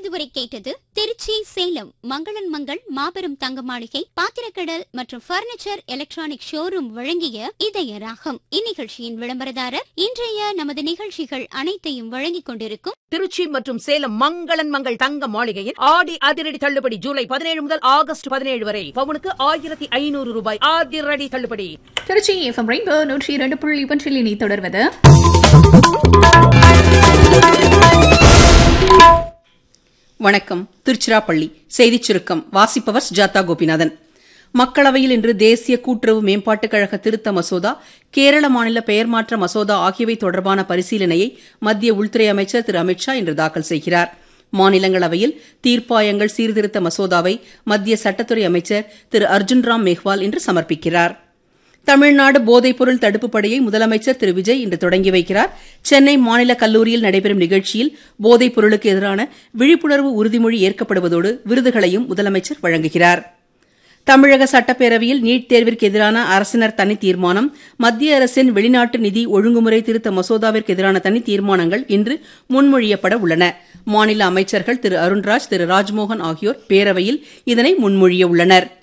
இதுவரை கேட்டது திருச்சி சேலம் மங்களன் மங்கள் மாபெரும் தங்க மாளிகை பாத்திரக்கடல் மற்றும் பர்னிச்சர் எலக்ட்ரானிக் ஷோரூம் வழங்கிய இதய ராகம் இந்நிகழ்ச்சியின் விளம்பரதாரர் இன்றைய நமது நிகழ்ச்சிகள் அனைத்தையும் வழங்கிக் கொண்டிருக்கும் திருச்சி மற்றும் சேலம் மங்களன் மங்கள் தங்க மாளிகையில் ஆடி அதிரடி தள்ளுபடி ஜூலை பதினேழு முதல் ஆகஸ்ட் பதினேழு வரை பவுனுக்கு ஆயிரத்தி ஐநூறு ரூபாய் அதிரடி தள்ளுபடி திருச்சி எஃப்எம் ரெயின்போ நூற்றி இரண்டு புள்ளி ஒன்றில் இனி தொடர்வது வணக்கம் திருச்சிராப்பள்ளி செய்திச் சுருக்கம் வாசிப்பவர் சுஜாதா கோபிநாதன் மக்களவையில் இன்று தேசிய கூட்டுறவு மேம்பாட்டுக் கழக திருத்த மசோதா கேரள மாநில பெயர் மாற்ற மசோதா ஆகியவை தொடர்பான பரிசீலனையை மத்திய உள்துறை அமைச்சர் திரு அமித்ஷா இன்று தாக்கல் செய்கிறார் மாநிலங்களவையில் தீர்ப்பாயங்கள் சீர்திருத்த மசோதாவை மத்திய சட்டத்துறை அமைச்சர் திரு அர்ஜுன் ராம் மேஹ்வால் இன்று சமர்ப்பிக்கிறார் தமிழ்நாடு போதைப்பொருள் தடுப்பு படையை முதலமைச்சர் திரு விஜய் இன்று தொடங்கி வைக்கிறார் சென்னை மாநில கல்லூரியில் நடைபெறும் நிகழ்ச்சியில் போதைப் பொருளுக்கு எதிரான விழிப்புணர்வு உறுதிமொழி ஏற்கப்படுவதோடு விருதுகளையும் முதலமைச்சர் வழங்குகிறார் தமிழக சட்டப்பேரவையில் நீட் தேர்விற்கு எதிரான அரசினர் தனி தீர்மானம் மத்திய அரசின் வெளிநாட்டு நிதி ஒழுங்குமுறை திருத்த மசோதாவிற்கு எதிரான தனி தீர்மானங்கள் இன்று முன்மொழியப்பட உள்ளன மாநில அமைச்சர்கள் திரு அருண்ராஜ் திரு ராஜ்மோகன் ஆகியோர் பேரவையில் இதனை முன்மொழிய உள்ளனா்